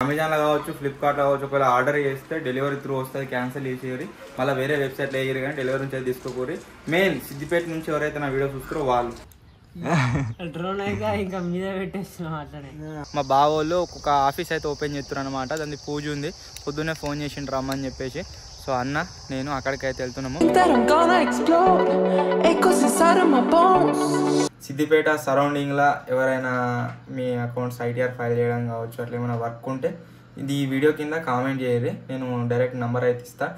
అమెజాన్లో కావచ్చు ఫ్లిప్కార్ట్లో కావచ్చు ఒకవేళ ఆర్డర్ చేస్తే డెలివరీ త్రూ వస్తుంది క్యాన్సిల్ చేసేయరి మళ్ళీ వేరే వెబ్సైట్లో వేయరు కానీ డెలివరీ నుంచి అయితే తీసుకోకూరి మెయిన్ సిద్దిపేట నుంచి ఎవరైతే నా వీడియో చూస్తారో వాళ్ళు డ్రోన్ అయితే ఇంకా మీద పెట్టేస్తున్నాం అట్లనే మా బావోళ్ళు ఒక్కొక్క ఆఫీస్ అయితే ఓపెన్ చేస్తారు అనమాట దాని పూజ ఉంది పొద్దున్నే ఫోన్ చేసిండ్రు రమ్మని చెప్పేసి సో అన్న నేను అక్కడికైతే వెళ్తున్నాము that I'm gonna explode. Echoes inside of my bones. Siddipet సరౌండింగ్లో ఎవరైనా మీ అకౌంట్స్ ఐటీఆర్ ఫైల్ చేయడం కావచ్చు అట్లా ఏమైనా వర్క్ ఉంటే ఇది ఈ వీడియో కింద కామెంట్ చేయరు నేను డైరెక్ట్ నెంబర్ అయితే ఇస్తా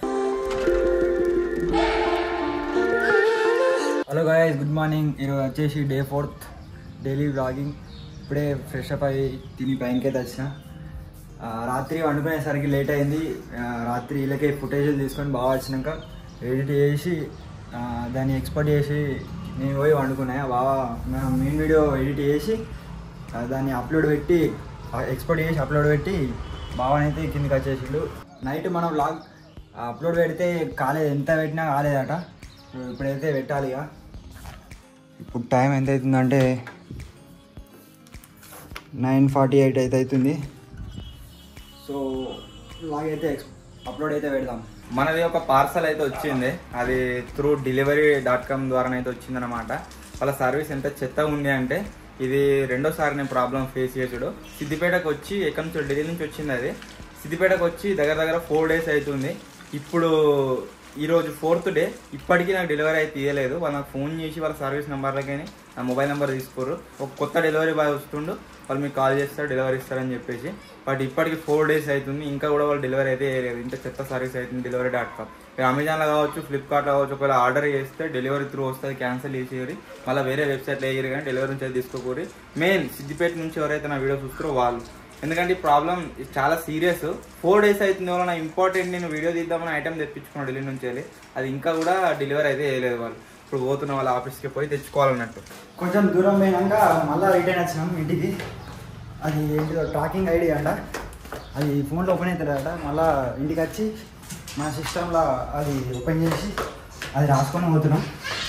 హలో గాయస్ గుడ్ మార్నింగ్ ఈరోజు వచ్చేసి డే ఫోర్త్ డైలీ వ్లాగింగ్ ఇప్పుడే ఫ్రెష్ అప్ అయ్యి తిని పైనకి అయితే వచ్చిన ఆ, రాత్రి వండుకునేసరికి లేట్ అయింది ఆ, రాత్రి వీళ్ళకి ఫుటేజ్ తీసుకొని బాగా వచ్చినాక ఎడిట్ చేసి ఆ, దాన్ని ఎక్స్పోర్ట్ చేసి నేను పోయి వండుకున్నా బాగా మనం మెయిన్ వీడియో ఎడిట్ చేసి ఆ, దాన్ని అప్లోడ్ పెట్టి ఎక్స్పోర్ట్ చేసి అప్లోడ్ పెట్టి బావనైతే కిందకి వచ్చేసిండు నైట్ మనం వ్లాగ్ అప్లోడ్ పెడితే కాలేదు ఎంత పెట్టినా కాలేదట ఇప్పుడైతే పెట్టాలి ఇక ఇప్పుడు టైం ఎంత అవుతుందంటే నైన్ ఫార్టీ ఎయిట్ అయితే అవుతుంది సో లాగ్ అయితే అప్లోడ్ అయితే పెడదాం మనది ఒక పార్సల్ అయితే వచ్చింది అది త్రూ డెలివరీ డాట్ కామ్ ద్వారా అయితే వచ్చిందనమాట వాళ్ళ సర్వీస్ ఎంత చెత్తగా ఉంది అంటే ఇది రెండోసారి నేను ప్రాబ్లం ఫేస్ చేసుడు సిద్దిపేటకు వచ్చి ఎక్కడి నుంచి ఢిల్లీ నుంచి వచ్చింది అది సిద్దిపేటకు వచ్చి దగ్గర దగ్గర ఫోర్ డేస్ అవుతుంది ఇప్పుడు ఈరోజు ఫోర్త్ డే ఇప్పటికీ నాకు డెలివరీ అయితే తీయలేదు వాళ్ళు నాకు ఫోన్ చేసి వాళ్ళ సర్వీస్ నెంబర్లకి నా మొబైల్ నెంబర్ తీసుకోరు ఒక కొత్త డెలివరీ బాయ్ వస్తుండు వాళ్ళు మీకు కాల్ చేస్తారు డెలివరీ ఇస్తారని చెప్పేసి బట్ ఇప్పటికి ఫోర్ డేస్ అవుతుంది ఇంకా కూడా వాళ్ళు డెలివరీ అయితే చేయలేదు ఇంత చెత్త సర్వీస్ అవుతుంది డెలివరీ డాట్ కామ్ మీరు అమెజాన్లో కావచ్చు ఫ్లిప్కార్ట్లో కావచ్చు ఒకవేళ ఆర్డర్ చేస్తే డెలివరీ త్రూ వస్తుంది క్యాన్సిల్ చేసేయరి మళ్ళీ వేరే వెబ్సైట్లో వేయరు కానీ డెలివరీ నుంచి అయితే తీసుకోకూరి మెయిన్ సిద్దిపేట నుంచి ఎవరైతే నా వీడియో చూస్తారో వాళ్ళు ఎందుకంటే ఈ ప్రాబ్లం చాలా సీరియస్ ఫోర్ డేస్ అవుతుంది వల్ల నా ఇంపార్టెంట్ నేను వీడియో తీద్దామని ఐటమ్ తెప్పించుకున్నాను ఢిల్లీ నుంచి వెళ్ళి అది ఇంకా కూడా డెలివరీ అయితే చేయలేదు వాళ్ళు ఇప్పుడు పోతున్న వాళ్ళ ఆఫీస్కి పోయి తెచ్చుకోవాలన్నట్టు కొంచెం దూరం పోయినాక మళ్ళీ రిటర్న్ వచ్చినాం ఇంటికి అది ఏంటిదో ట్రాకింగ్ ఐడి అంట అది ఫోన్లో ఓపెన్ అవుతుందట మళ్ళీ ఇంటికి వచ్చి మన సిస్టంలో అది ఓపెన్ చేసి అది రాసుకొని పోతున్నాం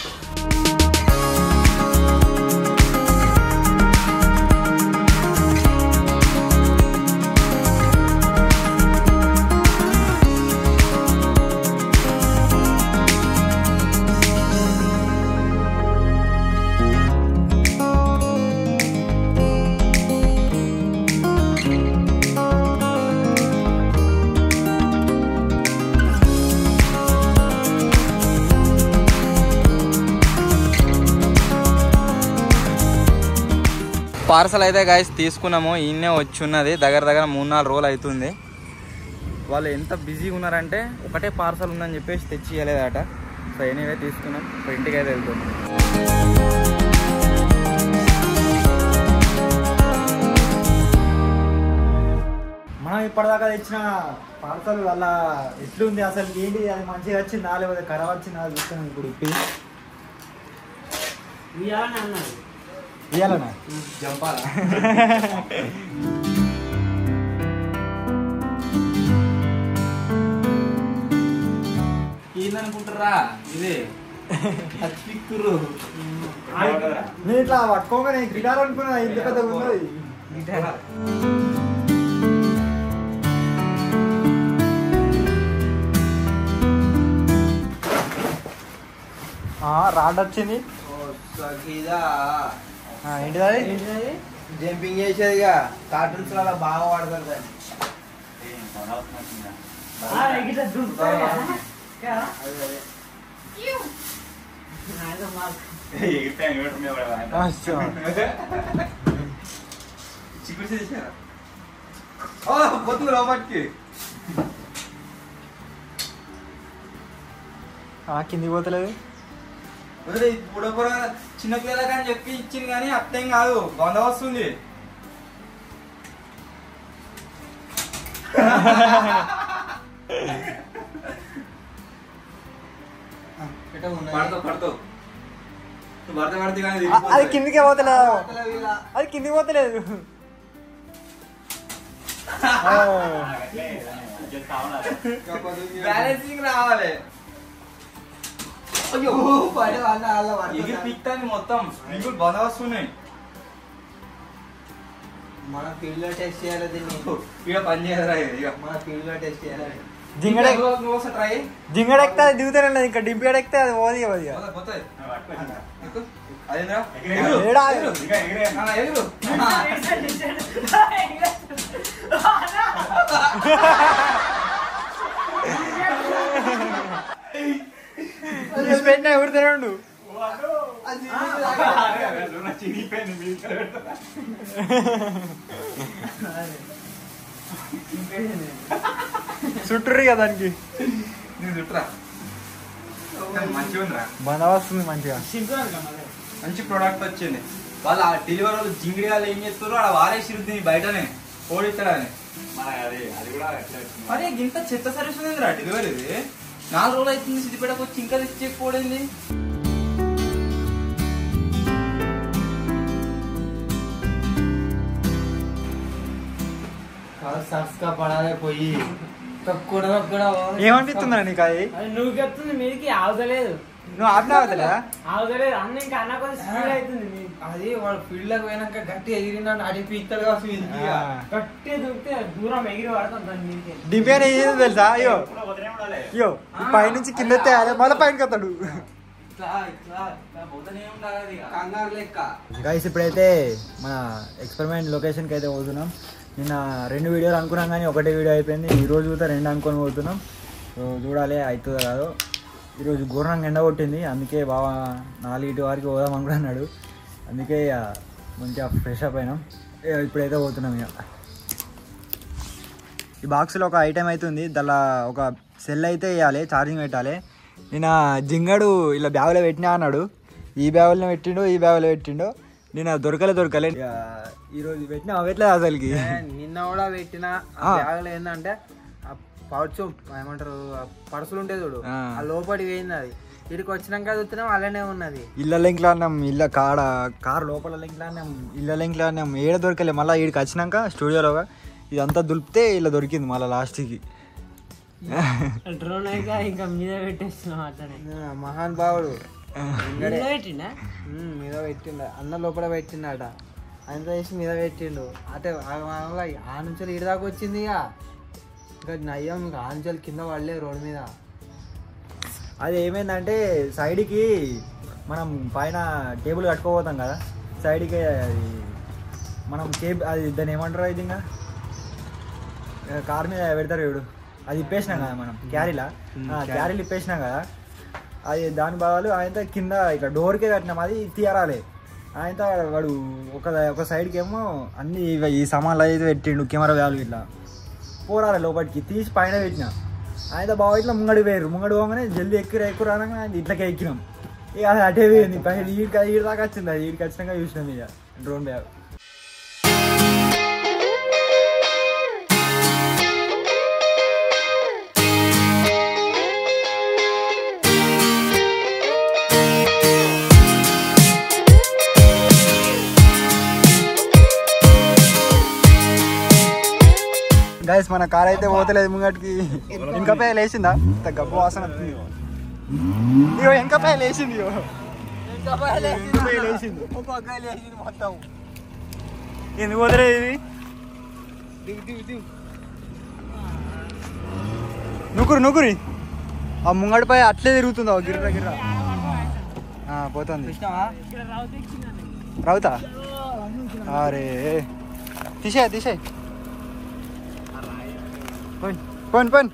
పార్సల్ అయితే గాయస్ తీసుకున్నాము ఈయనే వచ్చి ఉన్నది దగ్గర దగ్గర మూడు నాలుగు రోజులు అవుతుంది వాళ్ళు ఎంత బిజీగా ఉన్నారంటే ఒకటే పార్సల్ ఉందని చెప్పేసి తెచ్చి ఇవ్వలేదట సో ఎనీవే తీసుకున్నాం ఇప్పుడు ఇంటికి అయితే వెళ్తున్నాం మనం ఇప్పటిదాకా తెచ్చిన పార్సల్ వల్ల ఎట్లుంది అసలు ఏంటి అది మంచిగా వచ్చిందా లేకపోతే ఖరాబ్ వచ్చిందా చూస్తున్నాం ఇప్పుడు ఇప్పి ఇవ్వాలని అన్నారు ఇవ్వాలనా జంపాలా ఏందనుకుంటారా ఇదే హచ్చిక్కురు నేను ఇట్లా పట్టుకోగానే గిటార్ అనుకున్నా ఇంత పెద్ద ఉన్నది ఆ, రాడ్ వచ్చింది ఆ, ఏంటిది అది ఏంటిది జంపింగ్ చేసేదిగా కార్టూన్స్ లలో బాగా వాడతారు దాన్ని ఆ, ఇట్లా దుంకుతాయి కదా? కదా? నాయన మాకు. అచ్చా. పోతుంది లోపలికి ఆ, కిందికి పోతలేదు బుడపుర చిన్న పిల్లలకి అని చెప్పి ఇచ్చింది కానీ అర్థం కాదు వంద వస్తుంది పడతావు పడతావు నువ్వు పడితే పడితే కానీ ఆ, అది కిందికే పోతలేదు అది కిందికి పోతలేదు ఆ. బ్యాలెన్సింగ్ రావాలి అయ్యో పడే వాళ్ళ వాళ్ళ ఎగిరి పడుతుంది. పిక్తాన్ని మొత్తం నీకు బంద వస్తున్నాయి మన ఫీల్డ్ లో టెస్ట్ చేయాలి దీన్ని ఇక పని చేయదురా ఇది, ఇక మన ఫీల్డ్ లో టెస్ట్ చేయాలి జింగడే నువ్వు నువ్వు ఒకసారి ట్రై జింగడెక్తే అది దిగుతానే లేదు ఇంకా డింపిగడ ఎక్కితే అది పోది పోది ఇక. పోతుంది ఎక్కు. అదేంద్రా ఏడా? ఎగురు. ఆ, ఎగురు. ఆ. తీసి పెట్టినా ఎవరితోనే ఉండు చుట్టూరు కదా దానికి నువ్వు చుట్టరా మంచిగా ఉందిరా బందోబస్తుంది మంచిగా మంచి ప్రోడక్ట్ వచ్చింది వాళ్ళు ఆ డెలివరీ వాళ్ళు జింగిడి వాళ్ళు ఏం చేస్తారు ఆడ వారేసి దీన్ని బయటనే ఓడిస్తాడని మరి ఇంత చెత్త సర్వీస్ ఉంది రా డెలివరీది నాలుగు రోజులు అవుతుంది సిద్దిపేటకు వచ్చి ఇంకా తెచ్చేకపోయింది సబ్స్కా పడాలి పోయి తక్కువ కూడా ఏమనిపిస్తుందా నీకు అది అది నువ్వు చెప్తుంది మీదికి ఆగుతలేదు నువ్వు ఆపినా వదలే ఆగుతలేదు అన్న ఇంకా అన్న కొంచెం స్పీడ్ అవుతుంది మీది. అది వాడు ఫీల్డ్ లోకి పోయినాక గట్టి ఎగిరినా అడి పీక్తాడు కావచ్చు వీనికి ఇక. గట్టి దూకితే దూరం ఎగిరి పడతాం దాని మీదకి డింపి అని ఏదో తెలుసా అయ్యో అయ్యో ఈ పైనుంచి కింద ఎత్తేయాలి మళ్ళీ పైనకి వస్తాడు ఇట్లా ఇట్లా ఇట్లా పోతూనే ఉండాలి అది ఇక. కంగారు లెక్క గైస్ ఇప్పుడైతే మన ఎక్స్పెరిమెంట్ లొకేషన్కి అయితే పోతున్నాం నిన్న రెండు వీడియోలు అనుకున్నాం కానీ ఒకటే వీడియో అయిపోయింది ఈ రోజు కూడా రెండు అనుకొని పోతున్నాం సో చూడాలి అవుతుందో కాదో ఈరోజు ఘోరంగా ఎండ కొట్టింది అందుకే బాగా నాలుగిటి వరకు పోదాం అనుకున్నాడు అందుకే ఇక మంచిగా ఫ్రెష్ అప్ అయినాం ఇక ఇప్పుడైతే పోతున్నాం ఇక ఈ బాక్స్లో ఒక ఐటెం అవుతుంది దానిలో ఒక సెల్ అయితే వేయాలి ఛార్జింగ్ పెట్టాలి నేను జింగడు ఇలా బ్యాగులో పెట్టినా అన్నాడు ఈ బ్యాగులో పెట్టిండు ఈ బ్యాగులో పెట్టిండు నేను దొరకలే దొరకలే ఇక ఈరోజు పెట్టినా అవ్వట్లేదు అసలుకి ఏ, నిన్న కూడా పెట్టిన ఆ. బ్యాగులో ఏంటంటే ఆ పౌచ్ ఏమంటారు ఆ పర్సులు ఉంటాయి చూడు ఆ. ఆ లోపలికి పోయింది అది ఇక్కడికి వచ్చినాక చూస్తున్నాం అలానే ఉన్నది ఇళ్ళ లింక్లో అన్నాం ఇళ్ళ కాడ కార్ లోపల లింక్లో అన్నాం ఇళ్ళ లింక్లో అన్నాం ఏడ దొరకలే మళ్ళీ ఈడికి వచ్చినాక స్టూడియోలో ఇదంతా దులిపితే ఇలా దొరికింది మళ్ళీ లాస్ట్కి డ్రోన్ అయితే ఇంకా మీద పెట్టేస్తున్నాం అట్లనే ఆ, మహాన్ భావుడు మీద పెట్టిండా ఉమ్, మీద పెట్టిండు అన్న లోపల పెట్టిండట ఆయన చేసి మీద పెట్టిండు అంటే ఆ వల్ల ఆ నుంచి ఇటు దాకా వచ్చింది ఇక ఇంకా నయ్యం ఇంకా ఆ నుంచి కింద పడలే రోడ్డు మీద అది ఏమైందంటే సైడ్కి మనం పైన టేబుల్ కట్టుకోపోతాం కదా సైడ్కి అది మనం కేబ్ అది దాన్ని ఏమంటారు ఇది ఇంకా కార్ మీద పెడతారు చూడు అది ఇప్పేసినాం కదా మనం క్యారీలా క్యారీలు ఇప్పేసినాం కదా అది దాని భాగాలు ఆయనతో కింద ఇట్లా డోర్కే కట్టినాం అది తీయరాలే ఆయనతో వాడు ఒక ఒక సైడ్కి ఏమో అన్ని ఇవి- ఈ సామాన్లు అయితే పెట్టిండు కెమెరా వ్యాలు ఇట్లా పోరాలి లోపలికి తీసి పైన పెట్టిన ఆయన బాగా ఇట్లా ముంగడి పోయారు ముంగడి పోగానే జల్దీ ఎక్కిరు ఎక్కువ రానగా ఆయన ఇట్లకే ఎక్కినాం ఇక అది అటే పోయింది పైన ఈడికి ఈడి దాకా వచ్చింది అది ఈడికి వచ్చినాక చూసినాం ఇక డ్రోన్ బ్యాగ్ గైస్ మన కార్ అయితే పోతలేదు ముంగటికి ఇంకా పై లేచిందా ఇంత గబ్బు వాసన వస్తుంది ఇగో ఇంకా పై లేచింది ఇగో ఇంకా పై లేచింది మొత్తం ఎందుకు పోతలేదు ఇది నుకురు నుకురి ఆ ముంగడిపై అట్లే తిరుగుతుందా గిర్ర గిర్ర ఆ, పోతుంది రావుతా అరే తీసే తీసే పోన్ పోన్ పోన్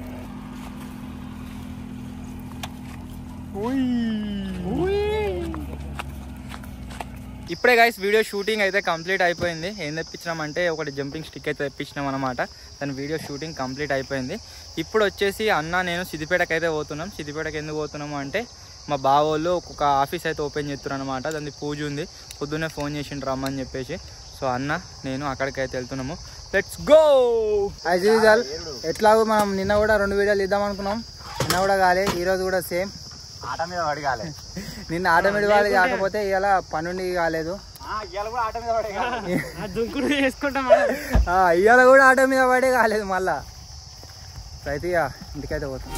ఇప్పుడే గైస్ వీడియో షూటింగ్ అయితే కంప్లీట్ అయిపోయింది ఏం తెప్పించినామంటే ఒకటి జంపింగ్ స్టిక్ అయితే తెప్పించినాం అనమాట దాని వీడియో షూటింగ్ కంప్లీట్ అయిపోయింది ఇప్పుడు వచ్చేసి అన్న నేను సిద్దిపేటకి అయితే పోతున్నాం సిద్దిపేటకి ఎందుకు పోతున్నాము అంటే మా బావోళ్ళు ఒక్కొక్క ఆఫీస్ అయితే ఓపెన్ చేస్తున్నారు అనమాట దాని పూజ ఉంది పొద్దున్నే ఫోన్ చేసిండ్రు రమ్మని చెప్పేసి సో అన్న నేను అక్కడికి అయితే వెళ్తున్నాము లెట్స్ గో యాజ్ యూజువల్ ఎట్లాగో మనం నిన్న కూడా రెండు వీడియోలు ఇద్దాం అనుకున్నాం నిన్న కూడా కాలే ఈ రోజు కూడా సేమ్ ఆట మీద పడగాలి నిన్న ఆటోమేటిక్ వాళ్ళు కాకపోతే ఇవాళ పనుండి కాలేదు ఇవాళ కూడా ఆట మీద పడగాలి ఆ దుంకుడు చేసుకుంటాం ఆ, ఇవాళ కూడా ఆటో మీద పడే కాలేదు మళ్ళా సో అయితే ఇక ఇంటికైతే పోతాం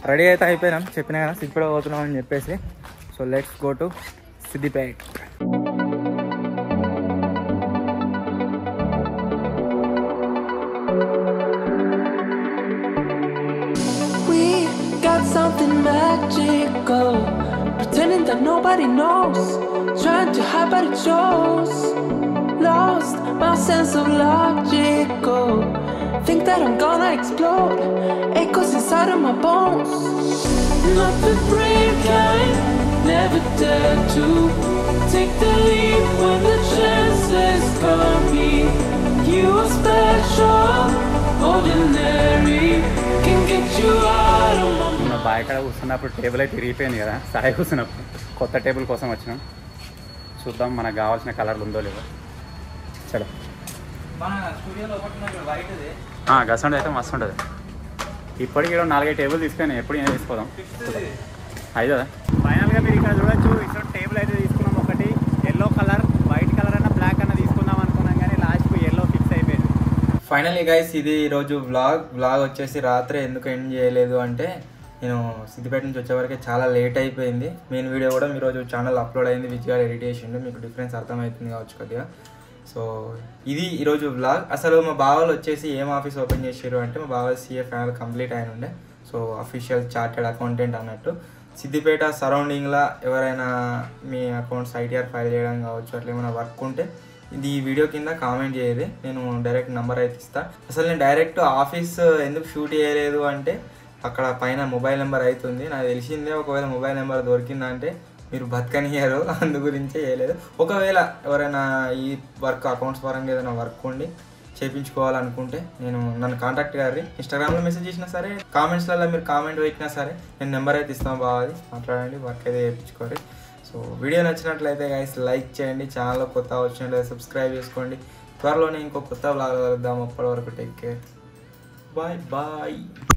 రెడీ అయితే అయిపోయినాం చెప్పినా కదా సిద్దిపేట పోతున్నాం అని చెప్పేసి so let's go to Siddipet We got something magical. Pretending that nobody knows. Trying to hide, but it shows. Lost my sense of logical. Think that I'm gonna explode. Echoes inside of my bones. Not the brave kind. Never dare to take the leap when the chances come. You are special, ordinary. Can get you out of my మన బాయ్ కాడ కూర్చున్నప్పుడు table అయితే విరిగిపోయింది కదా సాయి కూర్చున్నప్పుడు కొత్త table కోసం వచ్చినాం చూద్దాం మనకు కావాల్సిన కలర్లు ఉందో లేదో చలో మన స్టూడియోలో ఒకటి వైట్ది గసండి అయితే మస్తు ఉంటుంది ఇప్పటికి ఇక్కడ నాలుగైదు టేబుల్ తీసుకొని ఎప్పుడు ఏం తీసుకోదాం అయితే ఫైనల్గా మీరు ఇక్కడ చూడొచ్చు ఇక్కడ టేబుల్ అయితే తీసుకున్నాం ఒకటి ఎల్లో కలర్ వైట్ కలర్ అన్న బ్లాక్ అన్న తీసుకుందాం అనుకున్నాం కానీ లాస్ట్కు ఎల్లో ఫిక్స్ అయిపోయింది ఫైనలీ గైస్ ఇది ఈరోజు వ్లాగ్ వ్లాగ్ వచ్చేసి రాత్రి ఎందుకు ఎండ్ చేయలేదు అంటే నేను సిద్దిపేట నుంచి వచ్చేవరకు చాలా లేట్ అయిపోయింది మెయిన్ వీడియో కూడా ఈరోజు ఛానల్ అప్లోడ్ అయింది విజయాలు ఎడిట్ చేసిండు మీకు డిఫరెన్స్ అర్థమవుతుంది కావచ్చు కొద్దిగా సో ఇది ఈరోజు వ్లాగ్ అసలు మా బావలు వచ్చేసి ఏం ఆఫీస్ ఓపెన్ చేసారు అంటే మా బావ సీఏ ఫైనల్ కంప్లీట్ అయిన ఉండే సో అఫీషియల్ చార్టెడ్ అకౌంటెంట్ అన్నట్టు సిద్దిపేట సరౌండింగ్లో ఎవరైనా మీ అకౌంట్స్ ఐటీఆర్ ఫైల్ చేయడం కావచ్చు అట్లా ఏమైనా వర్క్ ఉంటే ఇది ఈ వీడియో కింద కామెంట్ చేయదు నేను డైరెక్ట్ నెంబర్ అయితే ఇస్తా అసలు నేను డైరెక్ట్ ఆఫీస్ ఎందుకు షూట్ చేయలేదు అంటే అక్కడ పైన మొబైల్ నెంబర్ అవుతుంది నాకు తెలిసిందే ఒకవేళ మొబైల్ నెంబర్ దొరికిందంటే మీరు బతకనియరు అందు గురించే చేయలేదు ఒకవేళ ఎవరైనా ఈ వర్క్ అకౌంట్స్ పరంగా ఏదైనా వర్క్ ఉండి చేయించుకోవాలనుకుంటే నేను నన్ను కాంటాక్ట్ గారి ఇన్స్టాగ్రామ్లో మెసేజ్ చేసినా సరే కామెంట్స్లలో మీరు కామెంట్ పెట్టినా సరే నేను నెంబర్ అయితే ఇస్తాను బాగా మాట్లాడండి వర్క్ అయితే చేయించుకోరు సో వీడియో నచ్చినట్లయితే గైస్ లైక్ చేయండి ఛానల్లో కొత్త వచ్చినట్లయితే సబ్స్క్రైబ్ చేసుకోండి త్వరలోనే ఇంకో కొత్త బ్లాగ్ కలుద్దాం అప్పటి వరకు టేక్ కేర్ బాయ్ బాయ్